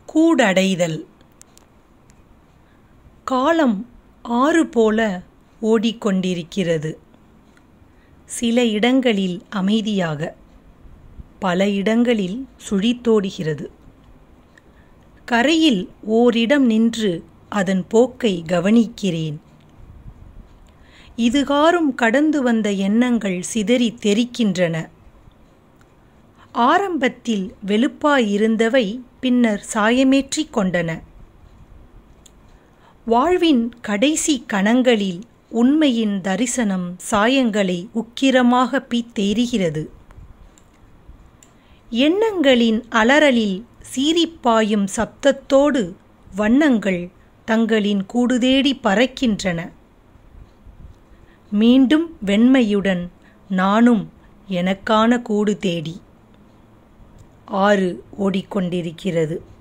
கூடடைதல் காலம் ஆறு போல ஓடிக்கொண்டிருக்கிறது சில இடங்களில் அமைதியாக பல இடங்களில் சுழித்தோடுகிறது கரையில் ஓரிடம் நின்று அதன் போக்கை கவனிக்கிறேன் இதுகாரும் கடந்து வந்த எண்ணங்கள் சிதறி தெரிக்கின்றன ஆரம்பத்தில் வெளுப்பாயிருந்தவை பின்னர் சாயமேற்றிக் கொண்டன வாழ்வின் கடைசி கணங்களில் உண்மையின் தரிசனம் சாயங்களை உக்கிரமாக பீத்தெறிகிறது எண்ணங்களின் அலறலில் சீறிப்பாயும் சப்தத்தோடு வண்ணங்கள் தங்களின் கூடுதேடி பறக்கின்றன மீண்டும் வெண்மையுடன் நானும் எனக்கான கூடு தேடி ஆறு ஓடிக்கொண்டிருக்கிறது